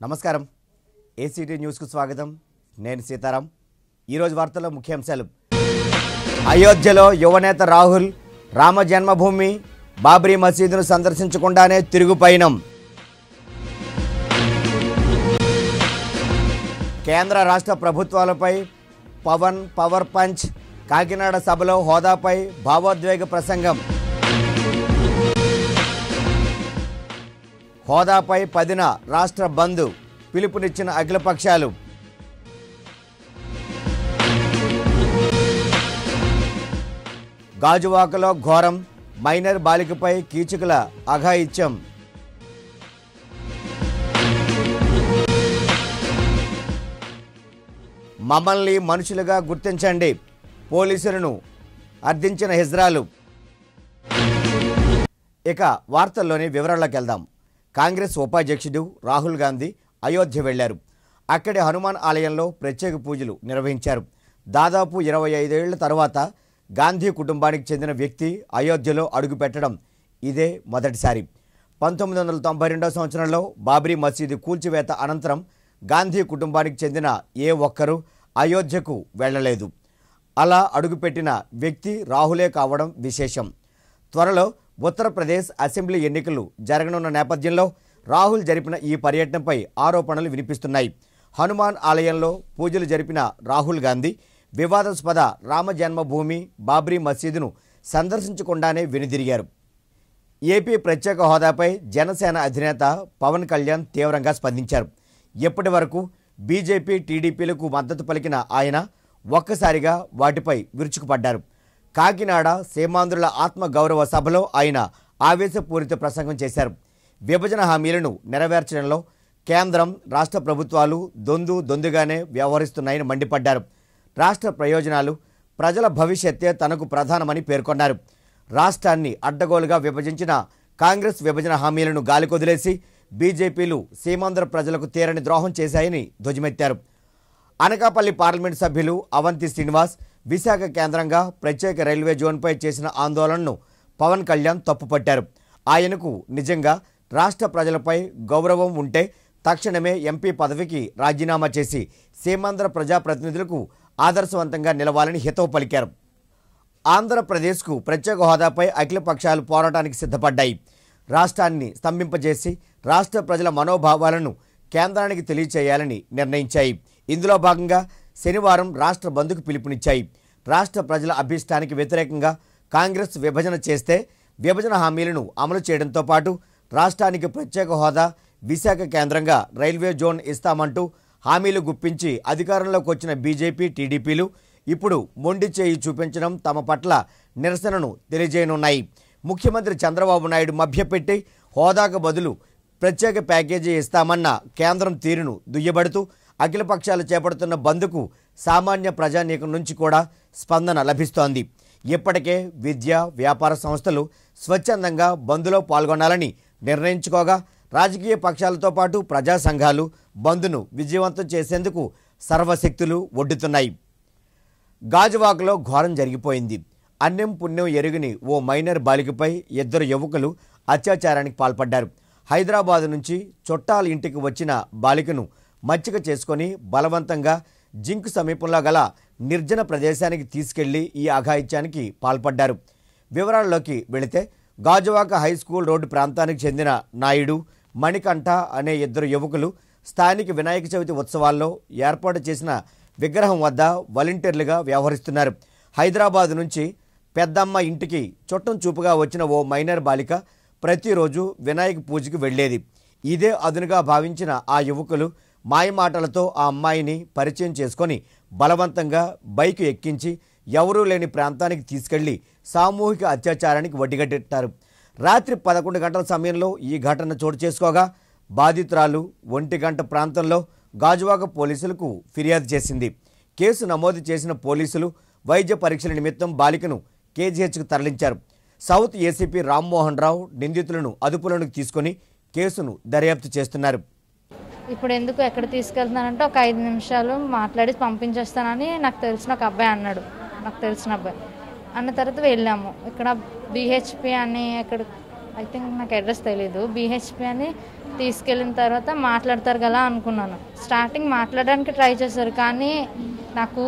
నమస్కారం ఏసీటీ న్యూస్కు స్వాగతం నేను సీతారాం ఈరోజు వార్తల్లో ముఖ్యాంశాలు అయోధ్యలో యువనేత రాహుల్ రామ జన్మభూమి బాబ్రీ మసీదును సందర్శించకుండానే తిరుగు పయనం కేంద్ర రాష్ట్ర ప్రభుత్వాలపై పవన్ పవర్ పంచ్ కాకినాడ సభలో హోదాపై భావోద్వేగ ప్రసంగం హోదాపై పదిన రాష్ట్ర బంద్ పిలుపునిచ్చిన అఖిలపక్షాలు గాజువాకలో ఘోరం మైనర్ బాలికపై కీచుకుల అఘాయిత్యం మమ్మల్ని మనుషులుగా గుర్తించండి పోలీసులను అర్థించిన హిజ్రాలు ఇక వార్తల్లోని వివరాల్లోకి వెళ్దాం కాంగ్రెస్ ఉపాధ్యక్షుడు రాహుల్ గాంధీ అయోధ్య వెళ్లారు అక్కడి హనుమాన్ ఆలయంలో ప్రత్యేక పూజలు నిర్వహించారు దాదాపు ఇరవై ఐదేళ్ల తర్వాత గాంధీ కుటుంబానికి చెందిన వ్యక్తి అయోధ్యలో అడుగుపెట్టడం ఇదే మొదటిసారి పంతొమ్మిది వందల తొంభై రెండవ సంవత్సరంలో బాబ్రీ మసీదు కూల్చివేత అనంతరం గాంధీ కుటుంబానికి చెందిన ఏ ఒక్కరూ అయోధ్యకు వెళ్ళలేదు అలా అడుగుపెట్టిన వ్యక్తి రాహులే కావడం విశేషం త్వరలో ఉత్తరప్రదేశ్ అసెంబ్లీ ఎన్నికలు జరగనున్న నేపథ్యంలో రాహుల్ జరిపిన ఈ పర్యటనపై ఆరోపణలు వినిపిస్తున్నాయి హనుమాన్ ఆలయంలో పూజలు జరిపిన రాహుల్ గాంధీ వివాదాస్పద రామ జన్మభూమి బాబ్రీ మసీదును సందర్శించకుండానే వెనుదిరిగారు ఏపీ ప్రత్యేక హోదాపై జనసేన అధినేత పవన్ కళ్యాణ్ తీవ్రంగా స్పందించారు ఇప్పటి వరకు బీజేపీ టీడీపీలకు మద్దతు పలికిన ఆయన ఒక్కసారిగా వాటిపై విరుచుకుపడ్డారు కాకినాడ సీమాంధ్రుల ఆత్మగౌరవ సభలో ఆయన ఆవేశపూరిత ప్రసంగం చేశారు విభజన హామీలను నెరవేర్చడంలో కేంద్రం రాష్ట్ర ప్రభుత్వాలు దొందు దొందుగానే వ్యవహరిస్తున్నాయని మండిపడ్డారు రాష్ట్ర ప్రయోజనాలు ప్రజల భవిష్యత్తే తనకు ప్రధానమని పేర్కొన్నారు రాష్ట్రాన్ని అడ్డగోలుగా విభజించిన కాంగ్రెస్ విభజన హామీలను గాలికొదిలేసి బీజేపీలు సీమాంధ్ర ప్రజలకు తీరని ద్రోహం చేశాయని ధ్వజమెత్తారు అనకాపల్లి పార్లమెంట్ సభ్యులు అవంతి శ్రీనివాస్ విశాఖ కేంద్రంగా ప్రత్యేక రైల్వే జోన్పై చేసిన ఆందోళనను పవన్ కళ్యాణ్ తప్పుపట్టారు ఆయనకు నిజంగా రాష్ట్ర ప్రజలపై గౌరవం ఉంటే తక్షణమే ఎంపీ పదవికి రాజీనామా చేసి సీమాంధ్ర ప్రజాప్రతినిధులకు ఆదర్శవంతంగా నిలవాలని హితవు పలికారు ఆంధ్రప్రదేశ్కు ప్రత్యేక హోదాపై అఖిల పక్షాలు పోరాటానికి సిద్ధపడ్డాయి రాష్ట్రాన్ని స్తంభింపజేసి రాష్ట్ర ప్రజల మనోభావాలను కేంద్రానికి తెలియచేయాలని నిర్ణయించాయి ఇందులో భాగంగా శనివారం రాష్ట్ర బంద్కు పిలుపునిచ్చాయి రాష్ట్ర ప్రజల అభీష్టానికి వ్యతిరేకంగా కాంగ్రెస్ విభజన చేస్తే విభజన హామీలను అమలు చేయడంతో పాటు రాష్ట్రానికి ప్రత్యేక హోదా విశాఖ కేంద్రంగా రైల్వే జోన్ ఇస్తామంటూ హామీలు గుప్పించి అధికారంలోకి వచ్చిన బీజేపీ టీడీపీలు ఇప్పుడు మొండి చేయి చూపించడం తమ పట్ల నిరసనను తెలియజేయనున్నాయి ముఖ్యమంత్రి చంద్రబాబు నాయుడు మభ్యపెట్టి హోదాకు బదులు ప్రత్యేక ప్యాకేజీ ఇస్తామన్న కేంద్రం తీరును దుయ్యబడుతూ అఖిలపక్షాలు చేపడుతున్న బంద్కు సామాన్య ప్రజానీకం నుంచి కూడా స్పందన లభిస్తోంది ఇప్పటికే విద్య వ్యాపార సంస్థలు స్వచ్ఛందంగా బంద్లో పాల్గొనాలని నిర్ణయించుకోగా రాజకీయ పక్షాలతో పాటు ప్రజా సంఘాలు బంద్ను విజయవంతం చేసేందుకు సర్వశక్తులు ఒడ్డుతున్నాయి గాజువాకలో ఘోరం జరిగిపోయింది అన్యం పుణ్యం ఎరుగని ఓ మైనర్ బాలికపై ఇద్దరు యువకులు అత్యాచారానికి పాల్పడ్డారు హైదరాబాద్ నుంచి చుట్టాల ఇంటికి వచ్చిన బాలికను మచ్చిక చేసుకొని బలవంతంగా జింక్ సమీపంలో గల నిర్జన ప్రదేశానికి తీసుకెళ్లి ఈ అఘాయిత్యానికి పాల్పడ్డారు వివరాల్లోకి వెళితే గాజువాక హై స్కూల్ రోడ్డు ప్రాంతానికి చెందిన నాయుడు మణికంఠ అనే ఇద్దరు యువకులు స్థానిక వినాయక చవితి ఉత్సవాల్లో ఏర్పాటు చేసిన విగ్రహం వద్ద వాలంటీర్లుగా వ్యవహరిస్తున్నారు హైదరాబాద్ నుంచి పెద్దమ్మ ఇంటికి చుట్టం చూపుగా వచ్చిన ఓ మైనర్ బాలిక ప్రతిరోజు వినాయక పూజకు వెళ్ళేది ఇదే అదునుగా భావించిన ఆ యువకులు మాయమాటలతో ఆ అమ్మాయిని పరిచయం చేసుకొని బలవంతంగా బైక్ ఎక్కించి ఎవరూ లేని ప్రాంతానికి తీసుకెళ్లి సామూహిక అత్యాచారానికి వడ్డీగట్టెట్టారు రాత్రి పదకొండు గంటల సమయంలో ఈ ఘటన చోటు చేసుకోగా బాధితురాలు ఒంటి గంట ప్రాంతంలో గాజువాక పోలీసులకు ఫిర్యాదు చేసింది కేసు నమోదు చేసిన పోలీసులు వైద్య పరీక్షల నిమిత్తం బాలికను కేజీహెచ్కు తరలించారు సౌత్ ఏసీపీ రామ్మోహన్ రావు నిందితులను అదుపులోనికి తీసుకొని కేసును దర్యాప్తు చేస్తున్నారు ఇప్పుడు ఎందుకు ఎక్కడ తీసుకెళ్తున్నానంటే ఒక ఐదు నిమిషాలు మాట్లాడి పంపించేస్తానని నాకు తెలిసిన ఒక అబ్బాయి అన్నాడు నాకు తెలిసిన అబ్బాయి అన్న తర్వాత వెళ్ళాము ఇక్కడ బిహెచ్పి అని ఇక్కడ ఐ థింక్ నాకు అడ్రస్ తెలీదు బీహెచ్పి అని తీసుకెళ్ళిన తర్వాత మాట్లాడతారు కదా అనుకున్నాను స్టార్టింగ్ మాట్లాడడానికి ట్రై చేశారు కానీ నాకు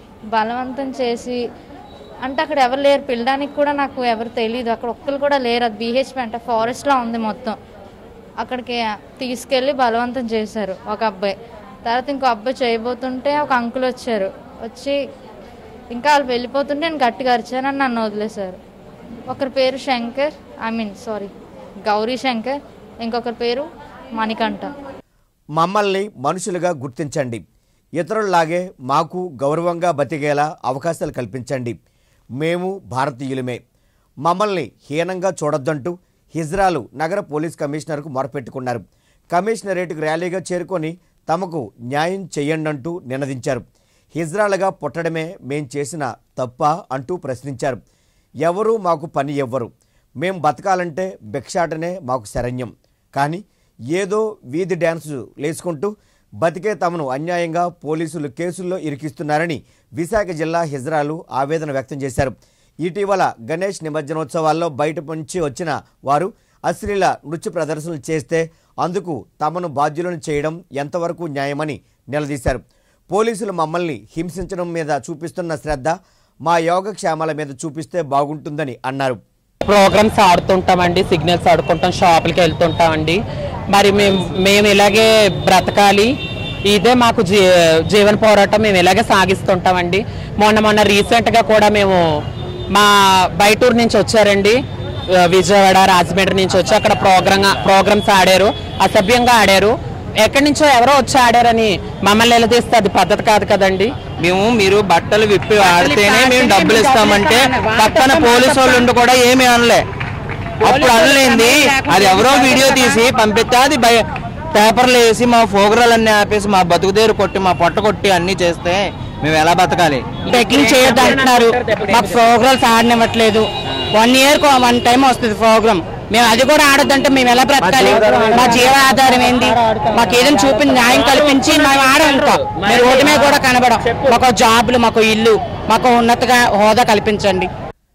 బలవంతం చేసి అంటే అక్కడ ఎవరు లేరు పిల్లడానికి కూడా నాకు ఎవరు తెలియదు అక్కడ ఒక్కరు కూడా లేరు అది బీహెచ్పి అంటే ఫారెస్ట్లో ఉంది మొత్తం అక్కడికి తీసుకెళ్ళి బలవంతం చేశారు ఒక అబ్బాయి తర్వాత ఇంకో అబ్బాయి చేయబోతుంటే ఒక అంకుల్ వచ్చారు వచ్చి ఇంకా వాళ్ళు వెళ్ళిపోతుంటే నేను గట్టిగా అరిచానని నన్ను వదిలేశారు ఒకరి పేరు Shankar I mean sorry Gauri Shankar ఇంకొకరి పేరు మణికంఠ మమ్మల్ని మనుషులుగా గుర్తించండి ఇతరుల్లాగే మాకు గౌరవంగా బతికేలా అవకాశాలు కల్పించండి మేము భారతీయులమే మమ్మల్ని హీనంగా చూడొద్దంటూ హిజ్రాలు నగర పోలీస్ కమిషనర్కు మొరపెట్టుకున్నారు కమిషనరేట్కు ర్యాలీగా చేరుకొని తమకు న్యాయం చేయండంటూ నినదించారు హిజ్రాలుగా పుట్టడమే మేం చేసిన తప్ప అంటూ ప్రశ్నించారు ఎవరు మాకు పని ఎవ్వరు మేం బతకాలంటే భిక్షాటనే మాకు శరణ్యం కానీ ఏదో వీధి డ్యాన్సు లేచుకుంటూ బతికే తమను అన్యాయంగా పోలీసులు కేసుల్లో ఇరికిస్తున్నారని విశాఖ జిల్లా హిజ్రాలు ఆవేదన వ్యక్తం చేశారు ఇటీవల గణేష్ నిమజ్జనోత్సవాల్లో బయట నుంచి వచ్చిన వారు అశ్లీల నృత్య ప్రదర్శనలు చేస్తే అందుకు తమను బాధ్యులను చేయడం ఎంతవరకు న్యాయమని నిలదీశారు పోలీసులు మమ్మల్ని హింసించడం మీద చూపిస్తున్న శ్రద్ధ మా యోగక్షేమాల మీద చూపిస్తే బాగుంటుందని అన్నారు ప్రోగ్రామ్స్ ఆడుతుంటామండి సిగ్నల్స్ ఆడుకుంటాం షాపులకి వెళ్తుంటామండి మరి మేము మేము ఇలాగే బ్రతకాలి ఇదే మాకు జీ జీవన పోరాటం మేము ఇలాగే సాగిస్తుంటామండి మొన్న మొన్న రీసెంట్గా కూడా మేము మా బయటూరు నుంచి వచ్చారండి ఆ, విజయవాడ రాజమండ్రి నుంచి వచ్చి అక్కడ ప్రోగ్రామ్ ప్రోగ్రామ్స్ ఆడారు అసభ్యంగా ఆడారు ఎక్కడి నుంచో ఎవరో వచ్చి ఆడారని మమ్మల్ని నిలదీస్తే అది పద్ధతి కాదు కదండి మేము మీరు బట్టలు విప్పి బట్టలు ఆడితేనే విప్పి మేము ఆడితేనే డబ్బులు మేము ఇస్తామంటే డబ్బులు ఇస్తామని. పక్కన వాళ్ళు పోలీసు వాళ్ళు ఉండి కూడా ఏమీ అనలే అప్పుడు పోలీసు అనలేంది వాళ్ళు లేకుండా అది ఎవరో ఏం వీడియో చేస్తారు? తీసి పంపిస్తే అది బయ పేపర్లు వేసి మా ఫోగ్రాలన్నీ ఆపేసి మా బతుకుదేరు కొట్టి మా పొట్ట కొట్టి అన్ని చేస్తే మేము ఎలా బతకాలి బెగ్గింగ్ చేయొద్దు అంటున్నారు మాకు ప్రోగ్రామ్స్ ఆడనివ్వట్లేదు వన్ ఇయర్ వన్ టైం వస్తుంది ప్రోగ్రామ్ మేము అది కూడా ఆడొద్దంటే మేము ఎలా బ్రతకాలి మా జీవనాధారం ఏంది మాకు ఏదైనా చూపి న్యాయం కల్పించి మేము ఆడం ఇంకా మీరు రోడ్డు మీద కూడా కనబడం మాకు జాబులు మాకు ఇల్లు మాకు ఉన్నతగా హోదా కల్పించండి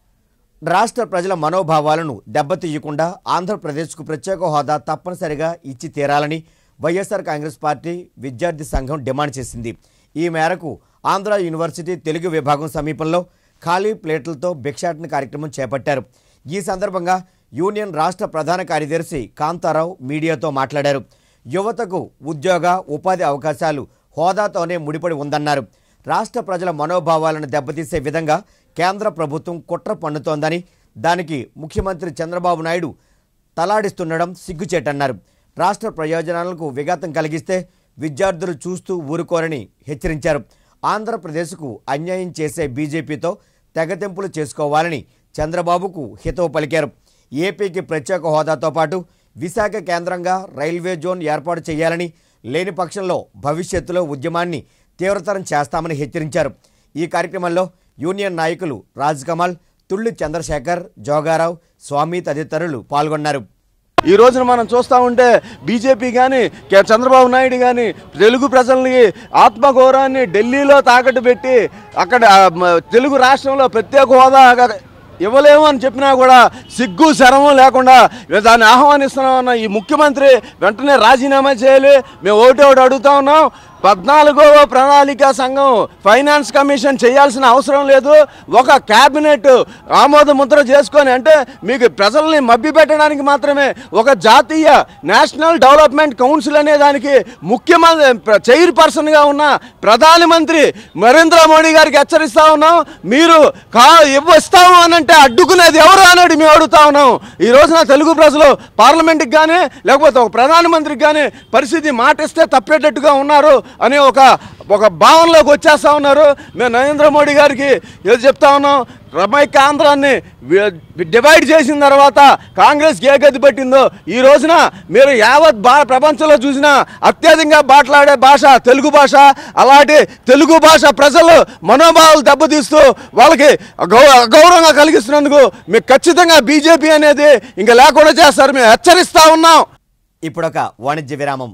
రాష్ట్ర ప్రజల మనోభావాలను దెబ్బతీయకుండా ఆంధ్రప్రదేశ్కు ప్రత్యేక హోదా తప్పనిసరిగా ఇచ్చి తీరాలని వైఎస్ఆర్ కాంగ్రెస్ పార్టీ విద్యార్థి సంఘం డిమాండ్ చేసింది ఈ మేరకు ఆంధ్ర యూనివర్సిటీ తెలుగు విభాగం సమీపంలో ఖాళీ ప్లేట్లతో భిక్షాటన కార్యక్రమం చేపట్టారు ఈ సందర్భంగా యూనియన్ రాష్ట్ర ప్రధాన కార్యదర్శి కాంతారావు మీడియాతో మాట్లాడారు యువతకు ఉద్యోగ ఉపాధి అవకాశాలు హోదాతోనే ముడిపడి ఉందన్నారు రాష్ట్ర ప్రజల మనోభావాలను దెబ్బతీసే విధంగా కేంద్ర ప్రభుత్వం కుట్ర పన్నుతోందని దానికి ముఖ్యమంత్రి చంద్రబాబు నాయుడు తలాడిస్తుండడం సిగ్గుచేటన్నారు రాష్ట్ర ప్రయోజనాలకు విఘాతం కలిగిస్తే విద్యార్థులు చూస్తూ ఊరుకోరని హెచ్చరించారు ఆంధ్రప్రదేశ్కు అన్యాయం చేసే బీజేపీతో తెగతెంపులు చేసుకోవాలని చంద్రబాబుకు హితవు పలికారు ఏపీకి ప్రత్యేక హోదాతో పాటు విశాఖ కేంద్రంగా రైల్వే జోన్ ఏర్పాటు చేయాలని లేని పక్షంలో భవిష్యత్తులో ఉద్యమాన్ని తీవ్రతరం చేస్తామని హెచ్చరించారు ఈ కార్యక్రమంలో యూనియన్ నాయకులు రాజ్ కమల్ తుళ్ళి చంద్రశేఖర్ జోగారావు స్వామి తదితరులు పాల్గొన్నారు ఈ రోజున మనం చూస్తూ ఉంటే బీజేపీ కానీ చంద్రబాబు నాయుడు కానీ తెలుగు ప్రజల్ని ఆత్మగౌరవాన్ని ఢిల్లీలో తాకట్టు పెట్టి అక్కడ ఆ, మ- తెలుగు రాష్ట్రంలో ప్రత్యేక హోదా ఇవ్వలేము అని చెప్పినా కూడా సిగ్గు శరమం లేకుండా దాన్ని ఆహ్వానిస్తున్నామన్న ఈ ముఖ్యమంత్రి వెంటనే రాజీనామా చేయాలి మేము ఒకటి ఒకటి అడుగుతా ఉన్నాం పద్నాలుగవ ప్రణాళిక సంఘం ఫైనాన్స్ కమిషన్ చేయాల్సిన అవసరం లేదు ఒక క్యాబినెట్ ఆమోద ముద్ర చేసుకొని అంటే మీకు ప్రజల్ని మభ్యపెట్టడానికి మాత్రమే ఒక జాతీయ నేషనల్ డెవలప్మెంట్ కౌన్సిల్ అనే దానికి ముఖ్యమంత్రి చైర్ పర్సన్గా ఉన్న ప్రధానమంత్రి నరేంద్ర మోడీ గారికి హెచ్చరిస్తా ఉన్నాం మీరు కా ఇస్తాము అని అంటే అడ్డుకునేది ఎవరు అనేది మేము అడుగుతా ఉన్నాం ఈ రోజున తెలుగు ప్రజలు పార్లమెంట్కి కానీ లేకపోతే ఒక ప్రధానమంత్రికి కానీ పరిస్థితి మాటిస్తే తప్పేటట్టుగా ఉన్నారు అని ఒక ఒక భావనలోకి వచ్చేస్తా ఉన్నారు మేము నరేంద్ర మోడీ గారికి ఏది చెప్తా ఉన్నాం రమైక్ ఆంధ్రాన్ని వి- డివైడ్ చేసిన తర్వాత కాంగ్రెస్ ఏ గతి పట్టిందో ఈ రోజున మీరు యావత్ భా ప్రపంచంలో చూసిన అత్యధికంగా మాట్లాడే భాష తెలుగు భాష అలాంటి తెలుగు భాష ప్రజలు మనోభావాలు దెబ్బతీస్తూ వాళ్ళకి గౌ గౌరవంగా కలిగిస్తున్నందుకు మీకు ఖచ్చితంగా బీజేపీ అనేది ఇంకా లేకుండా చేస్తారు మేము హెచ్చరిస్తా ఉన్నాం ఇప్పుడొక వాణిజ్య విరామం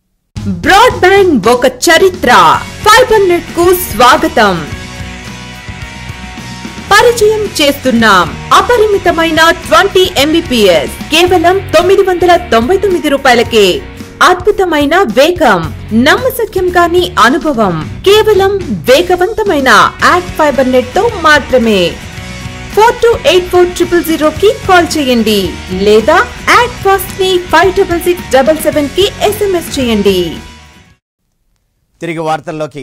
బ్రాడ్బ్యాండ్ ఒక చరిత్ర ఫైబర్ నెట్ కు స్వాగతం పరిచయం చేస్తున్నాం అపరిమితమైన ట్వంటీ ఎంబీపీఎస్ కేవలం తొమ్మిది వందల తొంభై తొమ్మిది రూపాయలకే అద్భుతమైన వేగం నమ్మశక్యం కాని అనుభవం కేవలం వేగవంతమైన యాడ్ ఫైబర్ నెట్ తో మాత్రమే four two eight four triple zero కి కాల్ చేయండి లేదా యాడ్ ఫాస్ట్ ని five double six double seven కి ఎస్ఎంఎస్ చేయండి తిరిగి వార్తల్లోకి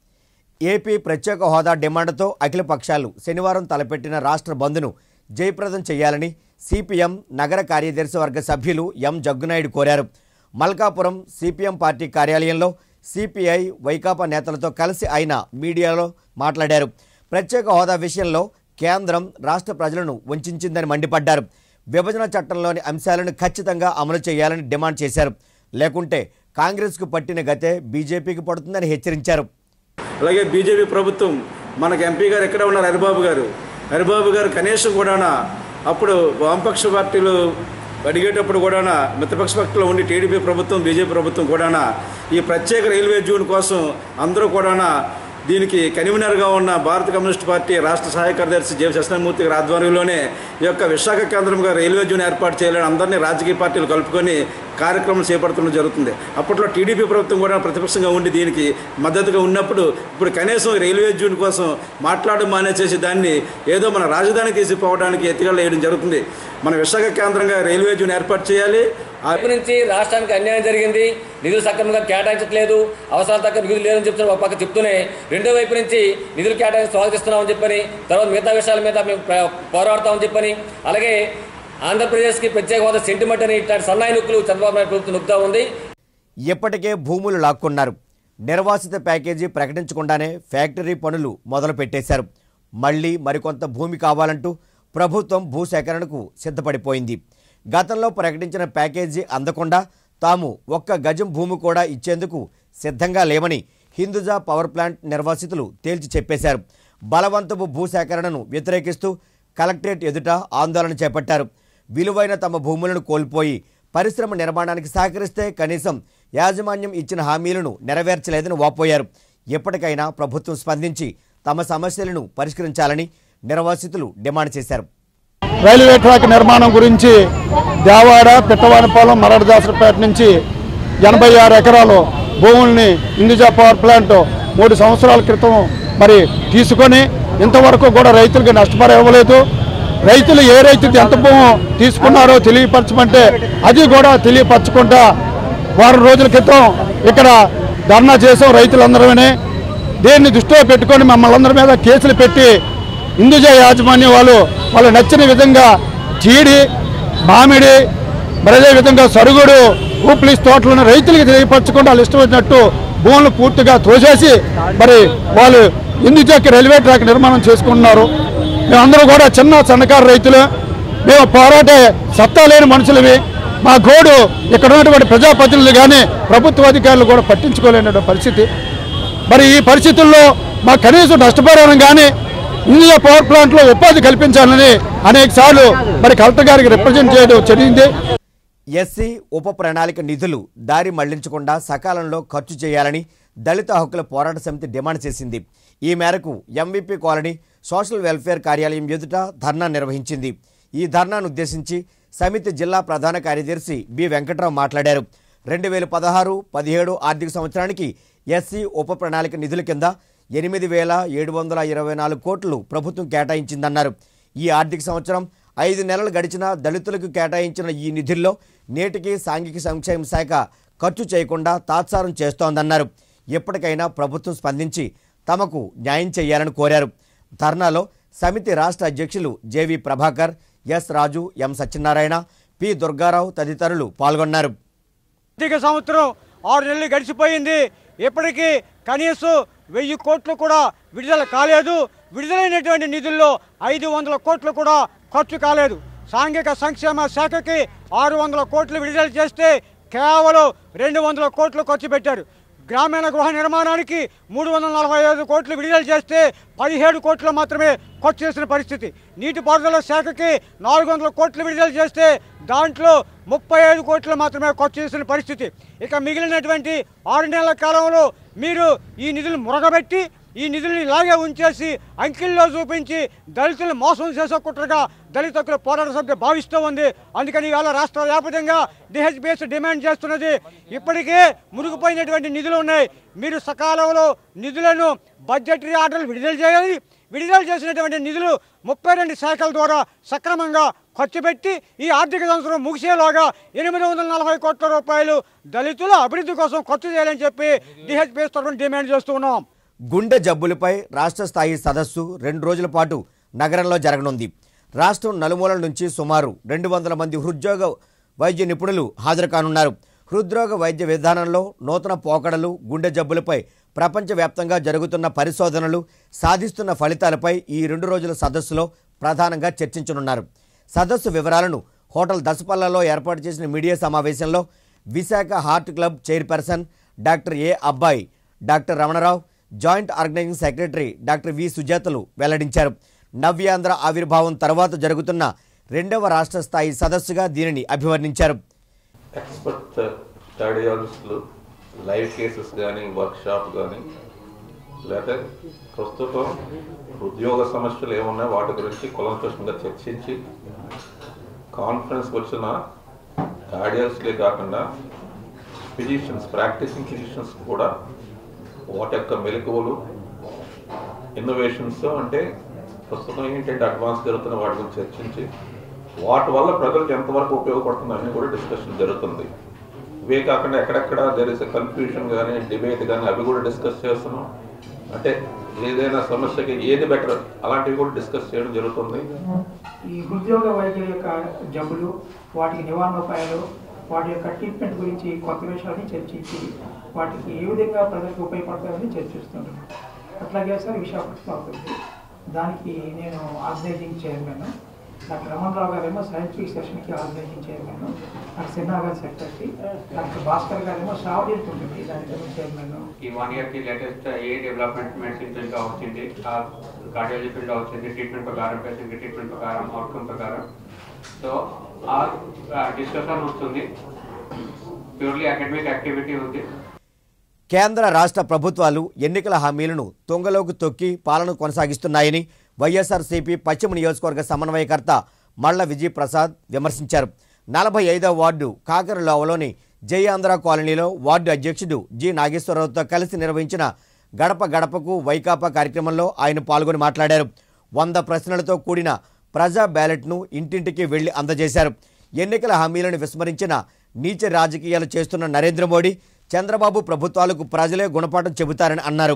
ఏపీ ప్రత్యేక హోదా డిమాండ్తో అఖిల పక్షాలు శనివారం తలపెట్టిన రాష్ట్ర బంద్ను జయప్రదం చేయాలని సిపిఎం నగర కార్యదర్శి వర్గ సభ్యులు ఎం జగ్గునాయుడు కోరారు మల్కాపురం సిపిఎం పార్టీ కార్యాలయంలో సిపిఐ వైకాపా నేతలతో కలిసి ఆయన మీడియాలో మాట్లాడారు ప్రత్యేక హోదా విషయంలో కేంద్రం రాష్ట్ర ప్రజలను వంచిందని మండిపడ్డారు విభజన చట్టంలోని అంశాలను ఖచ్చితంగా అమలు చేయాలని డిమాండ్ చేశారు లేకుంటే కాంగ్రెస్కు పట్టిన గతే బీజేపీకి పడుతుందని హెచ్చరించారు అలాగే బీజేపీ ప్రభుత్వం మనకు ఎంపీ గారు ఎక్కడ ఉన్నారు హరిబాబు గారు హరిబాబు గారు కనీసం కూడా అప్పుడు వామపక్ష పార్టీలు అడిగేటప్పుడు కూడా మిత్రపక్ష పార్టీలో ఉండి టీడీపీ ప్రభుత్వం బీజేపీ ప్రభుత్వం కూడా ఈ ప్రత్యేక రైల్వే జోన్ కోసం అందరూ కూడా దీనికి కన్వీనర్గా ఉన్న భారత కమ్యూనిస్ట్ పార్టీ రాష్ట్ర సహాయ కార్యదర్శి జేవి సత్యనారాయణమూర్తి గారి ఆధ్వర్యంలోనే ఈ యొక్క విశాఖ కేంద్రంగా రైల్వే జోన్ ఏర్పాటు చేయాలని అందరినీ రాజకీయ పార్టీలు కలుపుకొని కార్యక్రమం చేపడుతుండడం జరుగుతుంది అప్పట్లో టీడీపీ ప్రభుత్వం కూడా ప్రతిపక్షంగా ఉండి దీనికి మద్దతుగా ఉన్నప్పుడు ఇప్పుడు కనీసం రైల్వే జోన్ కోసం మాట్లాడడం మానేసేసి దాన్ని ఏదో మన రాజధాని తీసిపోవడానికి ఎత్తుగడ వేయడం జరుగుతుంది మన విశాఖ కేంద్రంగా రైల్వే జోన్ ఏర్పాటు చేయాలి ఆ వైపు నుంచి రాష్ట్రానికి అన్యాయం జరిగింది నిధులు సక్రమంగా కేటాయించట్లేదు అవసరాలు తగ్గ నిధులు లేదని చెప్తున్నారు ఒక పక్క చెప్తూనే రెండో వైపు నుంచి నిధులు కేటాయించి స్వాగతిస్తున్నామని చెప్పని తర్వాత మిగతా విషయాల మీద మేము ప్ర- పోరాడతామని చెప్పని అలాగే ఆంధ్రప్రదేశ్కి ప్రత్యేక హోదా సెంటిమెంట్ అని ఇట్లాంటి సన్నాయి నొక్కులు చంద్రబాబు నాయుడు ప్రభుత్వం నొక్కుతా ఉంది ఇప్పటికే భూములు లాక్కున్నారు నిర్వాసిత ప్యాకేజీ ప్రకటించకుండానే ఫ్యాక్టరీ పనులు మొదలు పెట్టేశారు మళ్ళీ మరికొంత భూమి కావాలంటూ ప్రభుత్వం భూసేకరణకు సిద్ధపడిపోయింది గతంలో ప్రకటించిన ప్యాకేజీ అందకుండా తాము ఒక్క గజం భూమి కూడా ఇచ్చేందుకు సిద్ధంగా లేమని హిందూజా పవర్ ప్లాంట్ నిర్వాసితులు తేల్చి చెప్పేశారు బలవంతపు భూసేకరణను వ్యతిరేకిస్తూ కలెక్టరేట్ ఎదుట ఆందోళన చేపట్టారు విలువైన తమ భూములను కోల్పోయి పరిశ్రమ నిర్మాణానికి సహకరిస్తే కనీసం యాజమాన్యం ఇచ్చిన హామీలను నెరవేర్చలేదని వాపోయారు ఎప్పటికైనా ప్రభుత్వం స్పందించి తమ సమస్యలను పరిష్కరించాలని నిర్వాసితులు డిమాండ్ చేశారు రైల్వే ట్రాక్ నిర్మాణం గురించి దేవాడ పిట్టవానిపాలెం మరడదాసరపేట నుంచి ఎనభై ఆరు ఎకరాలు భూముల్ని ఇండిజా పవర్ ప్లాంట్ మూడు సంవత్సరాల క్రితం మరి తీసుకొని ఇంతవరకు కూడా రైతులకు నష్టపరి ఇవ్వలేదు రైతులు ఏ రైతు ఎంత భూమి తీసుకున్నారో తెలియపరచమంటే అది కూడా తెలియపరచకుండా వారం రోజుల క్రితం ఇక్కడ ధర్నా చేసాం రైతులందరమే దీన్ని దృష్టిలో పెట్టుకొని మమ్మల్ని అందరి మీద కేసులు పెట్టి హిందూజ యాజమాన్యం వాళ్ళు వాళ్ళు నచ్చిన విధంగా చీడి మామిడి మరి అదే విధంగా సరుగుడు ఊప్లీస్ తోటలను రైతులకు తెలియపరచకుండా వాళ్ళు ఇష్టం వచ్చినట్టు భూములు పూర్తిగా తోసేసి మరి వాళ్ళు హిందూజాకి రైల్వే ట్రాక్ నిర్మాణం చేసుకుంటున్నారు మేమందరూ కూడా చిన్న సన్నకారు రైతులు మేము పోరాటే సత్తా లేని మనుషులవి మా గోడు ఇక్కడ ఉన్నటువంటి ప్రజాప్రతినిధులు కానీ ప్రభుత్వ అధికారులు కూడా పట్టించుకోలేని పరిస్థితి మరి ఈ పరిస్థితుల్లో మా కనీసం నష్టపరిహారం కానీ ఇండియా పవర్ ప్లాంట్లో ఉపాధి కల్పించాలని అనేక సార్లు మరి కలెక్టర్ గారికి రిప్రజెంట్ చేయడం జరిగింది ఎస్సీ ఉప ప్రణాళిక నిధులు దారి మళ్లించకుండా సకాలంలో ఖర్చు చేయాలని దళిత హక్కుల పోరాట సమితి డిమాండ్ చేసింది ఈ మేరకు ఎంవిపి కాలనీ సోషల్ వెల్ఫేర్ కార్యాలయం ఎదుట ధర్నా నిర్వహించింది ఈ ధర్నాను ఉద్దేశించి సమితి జిల్లా ప్రధాన కార్యదర్శి బి వెంకట్రావు మాట్లాడారు రెండు వేల పదహారు పదిహేడు ఆర్థిక సంవత్సరానికి ఎస్సీ ఉప ప్రణాళిక నిధుల కింద ఎనిమిది వేల ఏడు వందల ఇరవై నాలుగు కోట్లు ప్రభుత్వం కేటాయించిందన్నారు ఈ ఆర్థిక సంవత్సరం ఐదు నెలలు గడిచిన దళితులకు కేటాయించిన ఈ నిధుల్లో నేటికి సాంఘిక సంక్షేమ శాఖ ఖర్చు చేయకుండా తాత్సారం చేస్తోందన్నారు ఎప్పటికైనా ప్రభుత్వం స్పందించి తమకు న్యాయం చేయాలని కోరారు ధర్నాలో సమితి రాష్ట్ర అధ్యక్షులు JV Prabhakar S Raju M Satyanarayana P Durgarao తదితరులు పాల్గొన్నారు ఆర్థిక సంవత్సరం ఆరు నెలలు గడిచిపోయింది ఇప్పటికీ కనీసం వెయ్యి కోట్లు కూడా విడుదల కాలేదు విడుదలైనటువంటి నిధుల్లో ఐదు వందల కోట్లు కూడా ఖర్చు కాలేదు సాంఘిక సంక్షేమ శాఖకి ఆరు వందల కోట్లు విడుదల చేస్తే కేవలం రెండు వందల కోట్లు ఖర్చు పెట్టారు గ్రామీణ గృహ నిర్మాణానికి మూడు వందల నలభై ఐదు కోట్లు విడుదల చేస్తే పదిహేడు కోట్లు మాత్రమే ఖర్చు చేసిన పరిస్థితి నీటిపారుదల శాఖకి నాలుగు వందల కోట్లు విడుదల చేస్తే దాంట్లో ముప్పై ఐదు కోట్లు మాత్రమే ఖర్చు చేసిన పరిస్థితి ఇక మిగిలినటువంటి ఆరు నెలల కాలంలో మీరు ఈ నిధులు మురగబెట్టి ఈ నిధుల్ని ఇలాగే ఉంచేసి అంకిల్లో చూపించి దళితులను మోసం చేసే కుట్రగా దళిత హక్కుల పోరాట సభ్య భావిస్తూ ఉంది అందుకని ఇవాళ రాష్ట్ర వ్యాప్తంగా డిహెచ్బిఎస్ డిమాండ్ చేస్తున్నది ఇప్పటికే మునిగిపోయినటువంటి నిధులు ఉన్నాయి మీరు సకాలంలో నిధులను బడ్జెటరీ ఆర్డర్లు విడుదల చేయాలి విడుదల చేసినటువంటి నిధులు ముప్పై రెండు శాఖల ద్వారా సక్రమంగా ఖర్చు పెట్టి ఈ ఆర్థిక సంవత్సరం ముగిసేలోగా ఎనిమిది వందల నలభై కోట్ల రూపాయలు దళితుల అభివృద్ధి కోసం ఖర్చు చేయాలని చెప్పి డిహెచ్పిఎస్ తరఫున డిమాండ్ చేస్తున్నాం గుండె జబ్బులపై రాష్ట్ర స్థాయి సదస్సు రెండు రోజుల పాటు నగరంలో జరగనుంది రాష్ట్రం నలుమూలల నుంచి సుమారు రెండు వందల మంది హృద్యోగ వైద్య నిపుణులు హాజరు కానున్నారు హృద్రోగ వైద్య విధానంలో నూతన పోకడలు గుండె జబ్బులపై ప్రపంచవ్యాప్తంగా జరుగుతున్న పరిశోధనలు సాధిస్తున్న ఫలితాలపై ఈ రెండు రోజుల సదస్సులో ప్రధానంగా చర్చించనున్నారు సదస్సు వివరాలను హోటల్ దసపల్లలో ఏర్పాటు చేసిన మీడియా సమావేశంలో Visakha heart club chairperson doctor A అబ్బాయి doctor Ramanarao joint organising secretary doctor V సుజాతలు వెల్లడించారు నవ్యాంధ్ర ఆవిర్భావం తర్వాత జరుగుతున్న రెండవ రాష్ట్ర స్థాయి సదస్సుగా దీనిని అభివర్ణించారు ఎక్స్పర్ట్ కార్డియాలజిస్టులు లైవ్ కేసెస్ కానీ వర్క్షాప్ కానీ లేకపోతే ప్రస్తుతం ఉద్యోగ సమస్యలు ఏమున్నాయో వాటి గురించి కులంకృష్ణంగా చర్చించి కాన్ఫరెన్స్కి వచ్చిన కార్డియాలజిస్టులే కాకుండా ఫిజిషియన్స్ ప్రాక్టీసింగ్ ఫిజిషియన్స్ కూడా వాటి యొక్క మెలకువలు ఇన్నోవేషన్స్ అంటే ప్రస్తుతం ఏంటంటే అడ్వాన్స్ జరుగుతున్న వాటి గురించి చర్చించి వాటి వల్ల ప్రజలకు ఎంతవరకు ఉపయోగపడుతుంది అన్నీ కూడా డిస్కషన్ జరుగుతుంది ఇవే కాకుండా ఎక్కడెక్కడ దెర్ ఇస్ కన్ఫ్యూషన్ కానీ డిబేట్ కానీ అవి కూడా డిస్కస్ చేస్తున్నాం అంటే ఏదైనా సమస్యకి ఏది బెటర్ అలాంటివి కూడా డిస్కస్ చేయడం జరుగుతుంది ఈ ఉద్యోగ వైద్యుల యొక్క జబ్బులు వాటికి నివారణోపాయాలు వాటి యొక్క ట్రీట్మెంట్ గురించి కొత్త విషయాన్ని చర్చించి వాటికి ఏ విధంగా ప్రజలకు ఉపయోగపడతాయని చర్చిస్తుంటాం అట్లాగే సార్ విశాఖపట్నం అవుతుంది దానికి నేను ఆర్గనైజింగ్ చైర్మన్ డాక్టర్ రమణరావు గారేమో సైంటిఫిక్ సెషన్కి ఆర్గనైజింగ్ చైర్మన్ డాక్టర్ సిన్హా గారి సెక్రటరీ డాక్టర్ భాస్కర్ గారేమో సావడీట్ ఉంటుంది దానికి చైర్మన్ ఈ వన్ ఇయర్ కి latest a development medicine field గా వచ్చింది కార్డియాలజీ ఫీల్డ్ వచ్చింది ట్రీట్మెంట్ ప్రకారం పేషెంట్ ట్రీట్మెంట్ ప్రకారం అవుట్కమ్ ప్రకారం సో ఆ డిస్కషన్ వస్తుంది ప్యూర్లీ అకాడమిక్ యాక్టివిటీ ఉంది కేంద్ర రాష్ట్ర ప్రభుత్వాలు ఎన్నికల హామీలను తుంగలోకి తొక్కి పాలన కొనసాగిస్తున్నాయని వైఎస్ఆర్సీపీ పశ్చిమ నియోజకవర్గ సమన్వయకర్త మళ్ల విజయ్ ప్రసాద్ విమర్శించారు నలభై ఐదవ వార్డు కాకరలోవలోని జై ఆంధ్ర కాలనీలో వార్డు అధ్యక్షుడు జి నాగేశ్వరరావుతో కలిసి నిర్వహించిన గడప గడపకు వైకాపా కార్యక్రమంలో ఆయన పాల్గొని మాట్లాడారు వంద ప్రశ్నలతో కూడిన ప్రజా బ్యాలెట్ను ఇంటింటికి వెళ్లి అందజేశారు ఎన్నికల హామీలను విస్మరించిన నీచ రాజకీయాలు చేస్తున్న నరేంద్ర మోడీ చంద్రబాబు ప్రభుత్వాలకు ప్రజలే గుణపాఠం చెబుతారని అన్నారు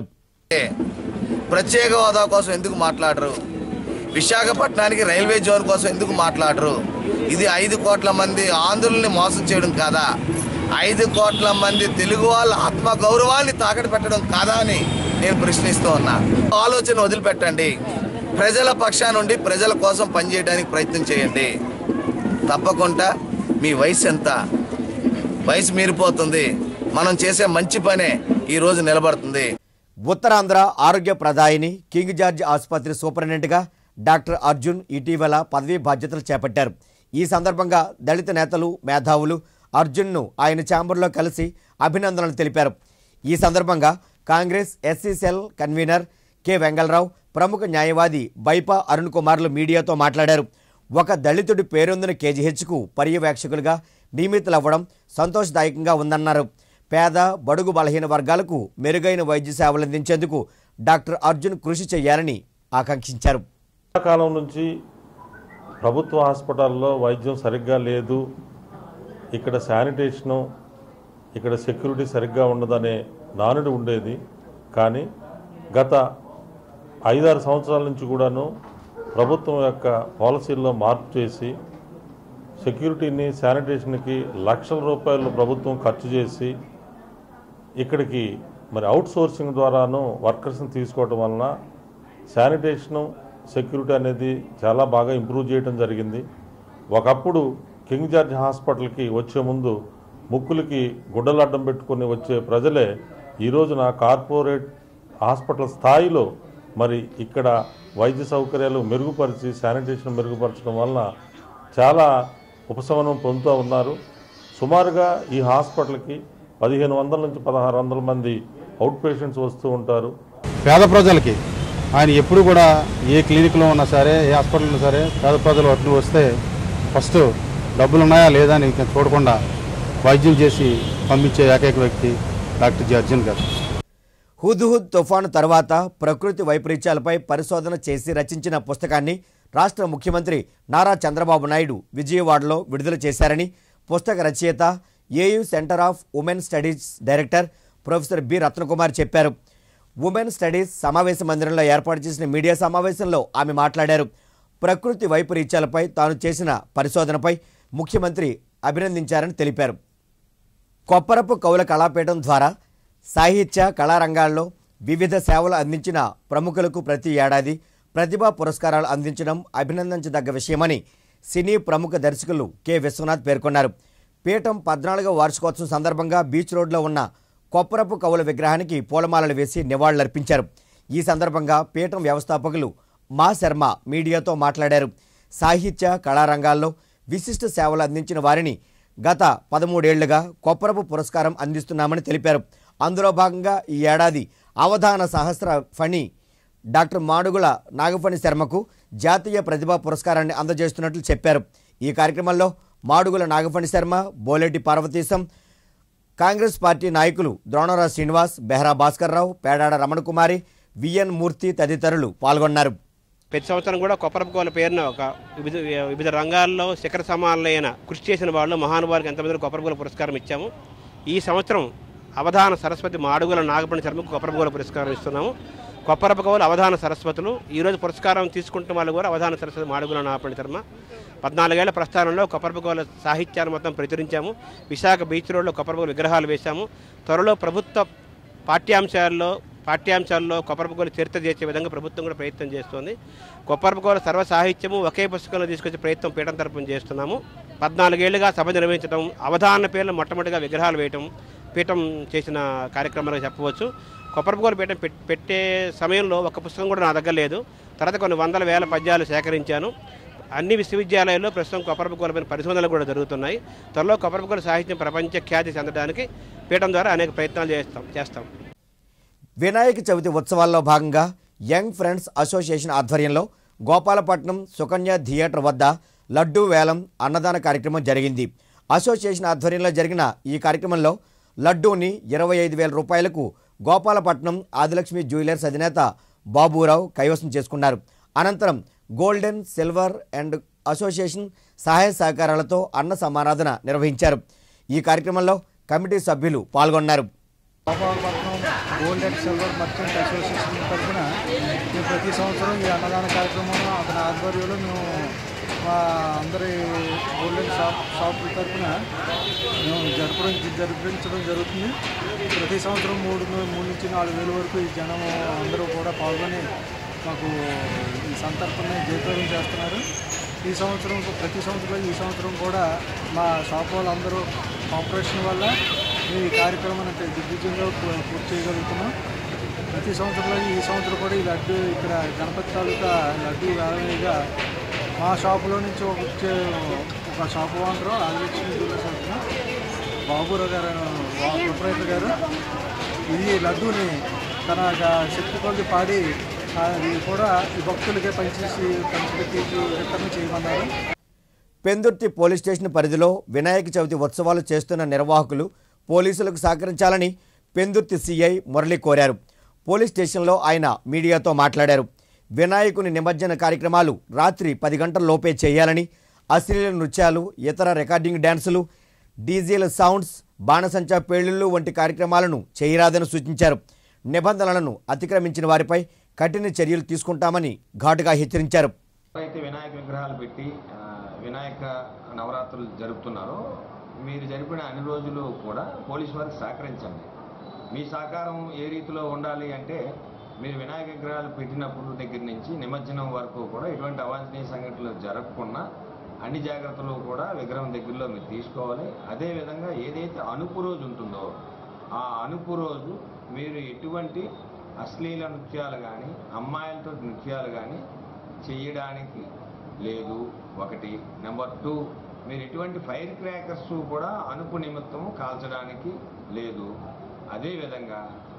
ప్రత్యేక హోదా కోసం ఎందుకు మాట్లాడరు విశాఖపట్నానికి రైల్వే జోన్ కోసం ఎందుకు మాట్లాడరు ఇది ఐదు కోట్ల మంది ఆంధ్రుల్ని మోసం చేయడం కాదా ఐదు కోట్ల మంది తెలుగు వాళ్ళ ఆత్మ గౌరవాన్ని తాకట్టు పెట్టడం కాదా అని నేను ప్రశ్నిస్తూ ఉన్నా ఆలోచన వదిలిపెట్టండి ప్రజల పక్షా నుండి ప్రజల కోసం పనిచేయడానికి ప్రయత్నం చేయండి తప్పకుండా మీ వయసు ఎంత వయసు మీరిపోతుంది మనం చేసే మంచి పనే ఈరోజు నిలబడుతుంది ఉత్తరాంధ్ర ఆరోగ్య ప్రదాయిని కింగ్ జార్జ్ ఆసుపత్రి సూపరింటెండెంట్గా డాక్టర్ అర్జున్ ఇటీవల పదవీ బాధ్యతలు చేపట్టారు ఈ సందర్భంగా దళిత నేతలు మేధావులు అర్జున్ను ఆయన ఛాంబర్లో కలిసి అభినందనలు తెలిపారు ఈ సందర్భంగా Congress SC cell convener K Vengalarao ప్రముఖ న్యాయవాది బైపా అరుణ్ కుమార్లు మీడియాతో మాట్లాడారు ఒక దళితుడి పేరొందిన కేజీహెచ్కు పర్యవేక్షకులుగా నియమితులవ్వడం సంతోషదాయకంగా ఉందన్నారు పేద బడుగు బలహీన వర్గాలకు మెరుగైన వైద్య సేవలు అందించేందుకు డాక్టర్ అర్జున్ కృషి చేయాలని ఆకాంక్షించారు కాలం నుంచి ప్రభుత్వ హాస్పిటల్లో వైద్యం సరిగ్గా లేదు ఇక్కడ శానిటేషను ఇక్కడ సెక్యూరిటీ సరిగ్గా ఉండదనే నానుడి ఉండేది కానీ గత ఐదారు సంవత్సరాల నుంచి కూడాను ప్రభుత్వం యొక్క పాలసీల్లో మార్పు చేసి సెక్యూరిటీని శానిటేషన్కి లక్షల రూపాయలు ప్రభుత్వం ఖర్చు చేసి ఇక్కడికి మరి అవుట్ సోర్సింగ్ ద్వారాను వర్కర్స్ని తీసుకోవడం వలన శానిటేషను సెక్యూరిటీ అనేది చాలా బాగా ఇంప్రూవ్ చేయడం జరిగింది ఒకప్పుడు కింగ్ జార్జ్ హాస్పిటల్కి వచ్చే ముందు ముక్కులకి గుడ్డలు అడ్డం పెట్టుకొని వచ్చే ప్రజలే ఈ రోజున కార్పొరేట్ హాస్పిటల్ స్థాయిలో మరి ఇక్కడ వైద్య సౌకర్యాలు మెరుగుపరిచి శానిటేషన్ మెరుగుపరచడం వలన చాలా ఉపశమనం పొందుతూ ఉన్నారు సుమారుగా ఈ హాస్పిటల్కి పదిహేను వందల నుంచి పదహారు వందల మంది అవుట్ పేషెంట్స్ వస్తూ ఉంటారు పేద ప్రజలకి ఆయన ఎప్పుడు కూడా ఏ క్లినిక్లో ఉన్నా సరే ఏ హాస్పిటల్లో ఉన్నా సరే పేద ప్రజలు అటు వస్తే ఫస్ట్ డబ్బులు ఉన్నాయా లేదా అని ఇంకా చూడకుండా వైద్యం చేసి పంపించే ఏకైక వ్యక్తి డాక్టర్ జి అర్జున్ గారు హుద్హుద్ తుఫాను తర్వాత ప్రకృతి వైపరీత్యాలపై పరిశోధన చేసి రచించిన పుస్తకాన్ని రాష్ట్ర ముఖ్యమంత్రి నారా చంద్రబాబు నాయుడు విజయవాడలో విడుదల చేశారని పుస్తక రచయిత AU centre of women studies director professor B Ratnakumar చెప్పారు ఉమెన్ స్టడీస్ సమావేశ మందిరంలో ఏర్పాటు చేసిన మీడియా సమావేశంలో ఆమె మాట్లాడారు ప్రకృతి వైపరీత్యాలపై తాను చేసిన పరిశోధనపై ముఖ్యమంత్రి అభినందించారని తెలిపారు కొప్పరపు కౌల కళాపీఠం ద్వారా సాహిత్య కళారంగాల్లో వివిధ సేవలు అందించిన ప్రముఖులకు ప్రతి ఏడాది ప్రతిభా పురస్కారాలు అందించడం అభినందించదగ్గ విషయమని సినీ ప్రముఖ దర్శకులు కె విశ్వనాథ్ పేర్కొన్నారు పీఠం పద్నాలుగవ వార్షికోత్సవం సందర్భంగా బీచ్ రోడ్లో ఉన్న కొప్పరపు కవుల విగ్రహానికి పూలమాలలు వేసి నివాళులర్పించారు ఈ సందర్భంగా పీఠం వ్యవస్థాపకులు మా శర్మ మీడియాతో మాట్లాడారు సాహిత్య కళారంగాల్లో విశిష్ట సేవలు అందించిన వారిని గత పదమూడేళ్లుగా కొప్పరపు పురస్కారం అందిస్తున్నామని తెలిపారు అందులో భాగంగా ఈ ఏడాది అవధాన సహస్ర ఫణి డాక్టర్ మాడుగుల నాగఫణి శర్మకు జాతీయ ప్రతిభా పురస్కారాన్ని అందజేస్తున్నట్లు చెప్పారు ఈ కార్యక్రమంలో మాడుగుల నాగఫణి శర్మ బోలెటి పార్వతీశం కాంగ్రెస్ పార్టీ నాయకులు ద్రోణరావు శ్రీనివాస్ బెహ్రా భాస్కర్రావు పేడాడ రమణకుమారి విఎన్ మూర్తి తదితరులు పాల్గొన్నారు ప్రతి సంవత్సరం కూడా కొప్పరపుకోల పేరున ఒక వివిధ వివిధ రంగాల్లో శిఖర సమానులైన కృషి చేసిన వాళ్ళు మహానుభావులకు ఎంతమంది కొప్పరపుకోల పురస్కారం ఇచ్చాము ఈ సంవత్సరం అవధాన సరస్వతి మాడుగుల నాగపణి శర్మకు కొప్పరపుకోల పురస్కారం ఇస్తున్నాము కొప్పరపుకోలు అవధాన సరస్వతులు ఈరోజు పురస్కారం తీసుకుంటున్న వాళ్ళు కూడా అవధాన సరస్వతి మాడుగుల నాగపణి శర్మ పద్నాలుగేళ్ల ప్రస్థానంలో కొప్పరపుకోల సాహిత్యాన్ని మొత్తం ప్రచురించాము విశాఖ బీచ్ రోడ్లో కొప్పరపుకోల విగ్రహాలు వేశాము త్వరలో ప్రభుత్వ పాఠ్యాంశాల్లో పాఠ్యాంశాల్లో కొప్పరపుకోలు చరిత్ర చేసే విధంగా ప్రభుత్వం కూడా ప్రయత్నం చేస్తోంది కొప్పరపుకోల సర్వ సాహిత్యము ఒకే పుస్తకంలో తీసుకొచ్చే ప్రయత్నం పీఠం తరపున చేస్తున్నాము పద్నాలుగేళ్లుగా సభ నిర్వహించడం అవధాన పేర్లు మొట్టమొదటిగా విగ్రహాలు వేయటం పీఠం చేసిన కార్యక్రమాలుగా చెప్పవచ్చు కొప్పరపుకోలు పీఠం పెట్- పెట్టే సమయంలో ఒక పుస్తకం కూడా నా దగ్గర లేదు తర్వాత కొన్ని వందల వేల పద్యాలు సేకరించాను అన్ని విశ్వవిద్యాలయాల్లో ప్రస్తుతం కొప్పరపుకోలపైన పరిశోధనలు కూడా జరుగుతున్నాయి త్వరలో కొప్పరపుకోల సాహిత్యం ప్రపంచ ఖ్యాతి చెందడానికి పీఠం ద్వారా అనేక ప్రయత్నాలు చేస్తాం చేస్తాం వినాయక చవితి ఉత్సవాల్లో భాగంగా యంగ్ ఫ్రెండ్స్ అసోసియేషన్ ఆధ్వర్యంలో గోపాలపట్నం సుకన్య థియేటర్ వద్ద లడ్డూ వేలం అన్నదాన కార్యక్రమం జరిగింది అసోసియేషన్ ఆధ్వర్యంలో జరిగిన ఈ కార్యక్రమంలో లడ్డూని ఇరవై ఐదు వేల రూపాయలకు గోపాలపట్నం ఆదిలక్ష్మి జ్యువెలర్స్ అధినేత బాబురావు కైవసం చేసుకున్నారు అనంతరం గోల్డెన్ సిల్వర్ అండ్ అసోసియేషన్ సహాయ సహకారాలతో అన్న సమారాధన నిర్వహించారు ఈ కార్యక్రమంలో కమిటీ సభ్యులు పాల్గొన్నారు Gopalapatnam gold and silver merchant association తరఫున మేము ప్రతి సంవత్సరం ఈ అన్నదాన కార్యక్రమం అతని ఆధ్వర్యంలో మేము మా అందరి గోల్డ్ అండ్ షాప్ షాపుల తరఫున మేము జరపడం జరిపించడం జరుగుతుంది ప్రతి సంవత్సరం మూడు మూడు నుంచి నాలుగు వేల వరకు ఈ జనం అందరూ కూడా పాల్గొని మాకు ఈ సంతర్పణ జయప్రదం చేస్తున్నారు ఈ సంవత్సరం ప్రతి సంవత్సరం ఈ సంవత్సరం కూడా మా షాప్ వాళ్ళందరూ కాంపిటీషన్ వల్ల మేము ఈ కార్యక్రమాన్ని అంత దిగ్విజయంగా పూ- పూర్తి చేయగలుగుతున్నాం ప్రతి సంవత్సరంలో ఈ సంవత్సరం కూడా ఈ లడ్డు ఇక్కడ గణపతి తాలూకా లడ్డు వేలవేగా మా షాపులో నుంచి ఒక వచ్చే ఒక షాపు ఓనరు రాజలక్ష్మి జ్యువెలర్స్ అంటున్నా బాబురావు గారు ప్రొపరేటర్ గారు ఇది లడ్డూని తన గ- శక్తి కొద్ది పాడి అది కూడా ఈ భక్తులకే పనిచేసి పంచిపెట్టి వితరణ చేయమన్నారు పెందుర్తి పోలీస్ స్టేషన్ పరిధిలో వినాయక చవితి ఉత్సవాలు చేస్తున్న నిర్వాహకులు పోలీసులకు సహకరించాలని పెందుర్తి సీఐ మురళి కోరారు పోలీస్ స్టేషన్లో ఆయన మీడియాతో మాట్లాడారు వినాయకుని నిమజ్జన కార్యక్రమాలు రాత్రి పది గంటల లోపే చేయాలని అశ్లీల నృత్యాలు ఇతర రికార్డింగ్ డ్యాన్సులు డీజేల సౌండ్స్ బాణసంచా పేలుళ్లు వంటి కార్యక్రమాలను చేయరాదని సూచించారు నిబంధనలను అతిక్రమించిన వారిపై కఠిన చర్యలు తీసుకుంటామని ఘాటుగా హెచ్చరించారు అయితే వినాయక విగ్రహాలు పెట్టి ఆ, వినాయక నవరాత్రులు జరుపుతున్నారో మీరు జరిపిన అన్ని రోజులు కూడా పోలీసు వారికి సహకరించండి మీ సహకారం ఏ రీతిలో ఉండాలి అంటే మీరు వినాయక విగ్రహాలు పెట్టినప్పుడు దగ్గర నుంచి నిమజ్జనం వరకు కూడా ఎటువంటి అవాంఛనీయ సంఘటనలు జరగకుండా అన్ని జాగ్రత్తలు కూడా విగ్రహం దగ్గరలో మీరు తీసుకోవాలి అదేవిధంగా ఏదైతే అనుపు రోజు ఉంటుందో ఆ అనుపు రోజు మీరు ఎటువంటి అశ్లీల నృత్యాలు కానీ అమ్మాయిలతో నృత్యాలు కానీ చేయడానికి లేదు ఒకటి నెంబర్ టూ మీరు ఎటువంటి ఫైర్ క్రాకర్స్ కూడా అనుపు నిమిత్తము కాల్చడానికి లేదు అదేవిధంగా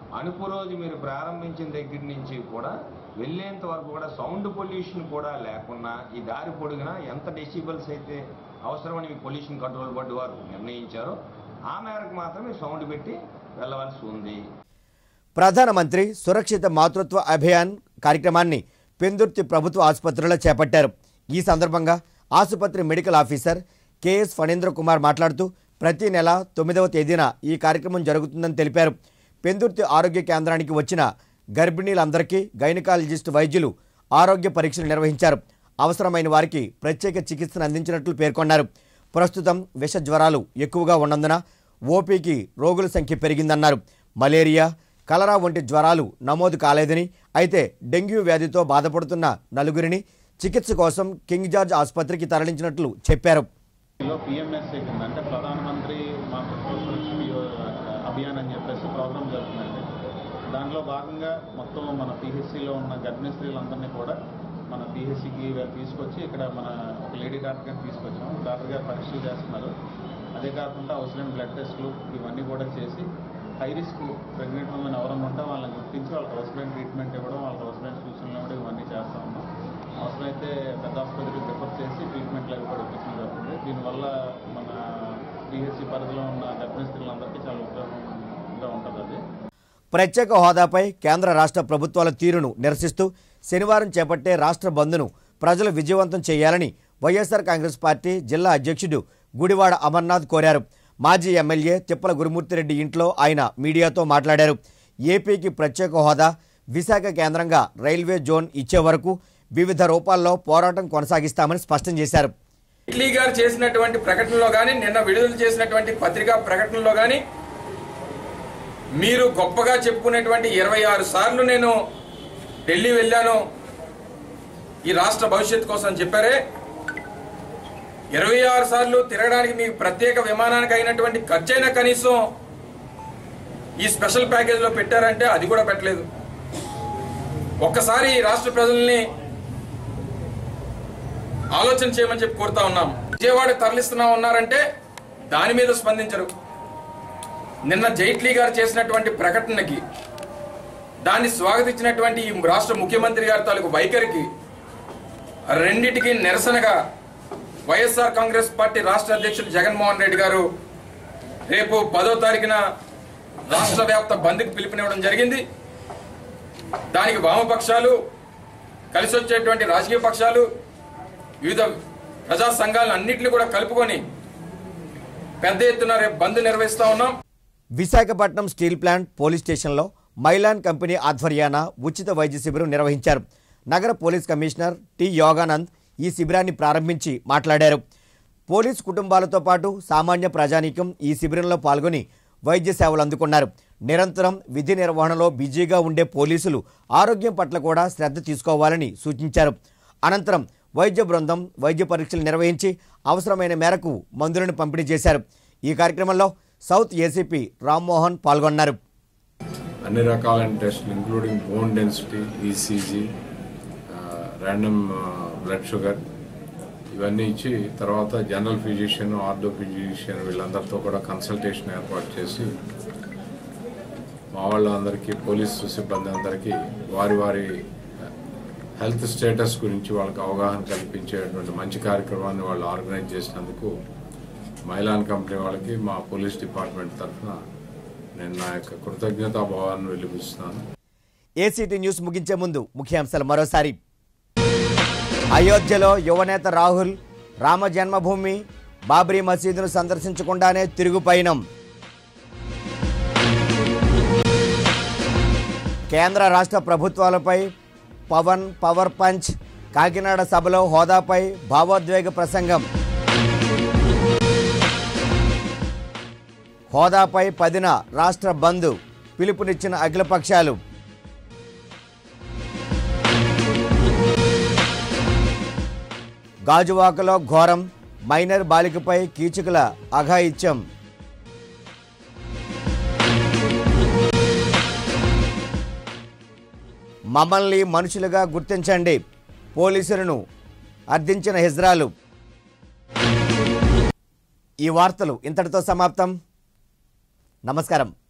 అనుపు రోజు మీరు ప్రారంభించిన దగ్గర నుంచి కూడా వెళ్ళేంత వరకు కూడా సౌండ్ పొల్యూషన్ కూడా లేకుండా ఈ దారి పొడుగునా ఎంత డెసిబల్స్ అయితే అవసరమని ఈ పొల్యూషన్ కంట్రోల్ బోర్డు వారు నిర్ణయించారో ఆ మేరకు మాత్రమే సౌండ్ పెట్టి వెళ్ళవలసి ఉంది ప్రధానమంత్రి సురక్షిత మాతృత్వ అభియాన్ కార్యక్రమాన్ని పెందుర్తి ప్రభుత్వ ఆసుపత్రిలో చేపట్టారు ఈ సందర్భంగా ఆసుపత్రి medical officer KS Phanindra Kumar మాట్లాడుతూ ప్రతి నెల తొమ్మిదవ తేదీన ఈ కార్యక్రమం జరుగుతుందని తెలిపారు పెందుర్తి ఆరోగ్య కేంద్రానికి వచ్చిన గర్భిణీలందరికీ గైనకాలజిస్టు వైద్యులు ఆరోగ్య పరీక్షలు నిర్వహించారు అవసరమైన వారికి ప్రత్యేక చికిత్సను అందించినట్లు పేర్కొన్నారు ప్రస్తుతం విష జ్వరాలు ఎక్కువగా ఉన్నందున ఓపీకి రోగుల సంఖ్య పెరిగిందన్నారు మలేరియా కలరా వంటి జ్వరాలు నమోదు కాలేదని అయితే డెంగ్యూ వ్యాధితో బాధపడుతున్న నలుగురిని చికిత్స కోసం కింగ్ జార్జ్ ఆసుపత్రికి తరలించినట్లు చెప్పారు లో పిఎంఎస్ఏ కింద అంటే ప్రధానమంత్రి మాతృత్వ సురక్ష యో- అభియాన్ అని చెప్పేసి ప్రోగ్రామ్ జరుగుతుందండి దానిలో భాగంగా మొత్తం మన పిహెచ్సిలో ఉన్న గర్భిణీ స్త్రీలందరినీ కూడా మన పిహెచ్సికి తీసుకొచ్చి ఇక్కడ మన ఒక లేడీ డాక్టర్ గారిని తీసుకొచ్చాం డాక్టర్ గారు పరీక్షలు చేస్తున్నారు అదే కాకుండా అవసరమైన బ్లడ్ టెస్టులు ఇవన్నీ కూడా చేసి హై రిస్క్ ప్రెగ్నెంట్ ఉమెన్ ఎవరైనా ఉంటే వాళ్ళని గుర్తించి వాళ్ళకి అవసరమైన ట్రీట్మెంట్ ఇవ్వడం వాళ్ళకి అవసరమైన సూచనలు ఇవ్వడం ఇవన్నీ చేస్తూ ఉన్నాం అవసరమైతే పెద్ద ఆసుపత్రికి రిఫర్ చేసి ట్రీట్మెంట్లు అవి కూడా ఇప్పించడం జరుగుతుంది దీనివల్ల మన పిహెచ్సి పరిధిలో ఉన్న గర్భిణీ స్త్రీలందరికీ చాలా ఉపయోగంగా ఉంటుంది అది ప్రత్యేక హోదాపై కేంద్ర రాష్ట్ర ప్రభుత్వాల తీరును నిరసిస్తూ శనివారం చేపట్టే రాష్ట్ర బంద్ను ప్రజలు విజయవంతం చేయాలని వైఎస్ఆర్ కాంగ్రెస్ పార్టీ జిల్లా అధ్యక్షుడు గుడివాడ అమర్నాథ్ కోరారు మాజీ ఎమ్మెల్యే తిప్పల గురుమూర్తిరెడ్డి ఇంట్లో ఆయన మీడియాతో మాట్లాడారు ఏపీకి ప్రత్యేక హోదా విశాఖ కేంద్రంగా రైల్వే జోన్ ఇచ్చే వరకు వివిధ రూపాల్లో పోరాటం కొనసాగిస్తామని స్పష్టం చేశారు ఇట్లీ గారు చేసినటువంటి ప్రకటనలో కానీ నిన్న విడుదల చేసినటువంటి పత్రికా ప్రకటనలో కానీ మీరు గొప్పగా చెప్పుకునేటువంటి ఇరవై ఆరు సార్లు నేను ఢిల్లీ వెళ్ళాను ఈ రాష్ట్ర భవిష్యత్తు కోసం అని చెప్పారే ఇరవై ఆరు సార్లు తిరగడానికి మీకు ప్రత్యేక విమానానికి అయినటువంటి ఖర్చైనా కనీసం ఈ స్పెషల్ ప్యాకేజ్ లో పెట్టారంటే అది కూడా పెట్టలేదు ఒక్కసారి ఈ రాష్ట్ర ప్రజల్ని ఆలోచన చేయమని చెప్పి కోరుతా ఉన్నాం విజయవాడ తరలిస్తున్నాం ఉన్నారంటే దాని మీద స్పందించరు నిన్న జైట్లీ గారు చేసినటువంటి ప్రకటనకి దాన్ని స్వాగతించినటువంటి ఈ రాష్ట్ర ముఖ్యమంత్రి గారి తాలూకు వైఖరికి రెండిటికి నిరసనగా వైఎస్ఆర్ కాంగ్రెస్ పార్టీ రాష్ట్ర అధ్యక్షులు జగన్మోహన్ రెడ్డి గారు రేపు పదో తారీఖున రాష్ట్ర వ్యాప్త బంద్కి పిలుపునివ్వడం జరిగింది దానికి వామపక్షాలు కలిసి వచ్చేటువంటి రాజకీయ పక్షాలు వివిధ ప్రజా సంఘాలను అన్నింటినీ కూడా కలుపుకొని పెద్ద ఎత్తున రేపు బంద్ నిర్వహిస్తా ఉన్నాం విశాఖపట్నం స్టీల్ ప్లాంట్ పోలీస్ స్టేషన్లో మైలాన్ కంపెనీ ఆధ్వర్యాన ఉచిత వైద్య శిబిరం నిర్వహించారు నగర పోలీస్ కమిషనర్ టి యోగానంద్ ఈ శిబిరాన్ని ప్రారంభించి మాట్లాడారు పోలీస్ కుటుంబాలతో పాటు సామాన్య ప్రజానీకం ఈ శిబిరంలో పాల్గొని వైద్య సేవలు అందుకున్నారు నిరంతరం విధి నిర్వహణలో బిజీగా ఉండే పోలీసులు ఆరోగ్యం పట్ల కూడా శ్రద్ధ తీసుకోవాలని సూచించారు అనంతరం వైద్య బృందం వైద్య పరీక్షలు నిర్వహించి అవసరమైన మేరకు మందులను పంపిణీ చేశారు ఈ కార్యక్రమంలో సౌత్ ఏసీపీ రామ్మోహన్ పాల్గొన్నారు అన్ని రకాలైన టెస్టులు including bone density ECG random blood sugar ఇవన్నీ ఇచ్చి తర్వాత జనరల్ ఫిజిషియన్ ఆర్థో ఫిజిషియన్ వీళ్ళందరితో కూడా కన్సల్టేషన్ ఏర్పాటు చేసి మా వాళ్ళందరికీ పోలీసు సిబ్బంది అందరికీ వారి వారి హెల్త్ స్టేటస్ గురించి వాళ్ళకి అవగాహన కల్పించేటువంటి మంచి కార్యక్రమాన్ని వాళ్ళు ఆర్గనైజ్ చేసినందుకు మైలాన్ కంపెనీ వాళ్ళకి మా పోలీస్ డిపార్ట్మెంట్ తరఫున నేను నా యొక్క కృతజ్ఞతాభావాన్ని వెలిపిస్తున్నాను ఏసీటీ న్యూస్ ముగించే ముందు ముఖ్యాంశాలు మరోసారి అయోధ్యలో యువనేత రాహుల్ రామ జన్మభూమి బాబ్రీ మసీదును సందర్శించకుండానే తిరుగు పయనం కేంద్ర రాష్ట్ర ప్రభుత్వాలపై పవన్ పవర్ పంచ్ కాకినాడ సభలో హోదాపై భావోద్వేగ ప్రసంగం హోదాపై పదిన రాష్ట్ర బంద్ పిలుపునిచ్చిన అఖిలపక్షాలు గాజువాకలో ఘోరం మైనర్ బాలికపై కీచుకుల అఘాయిత్యం మమ్మల్ని మనుషులుగా గుర్తించండి పోలీసులను అర్థించిన హిజ్రాలు ఈ వార్తలు ఇంతటితో సమాప్తం నమస్కారం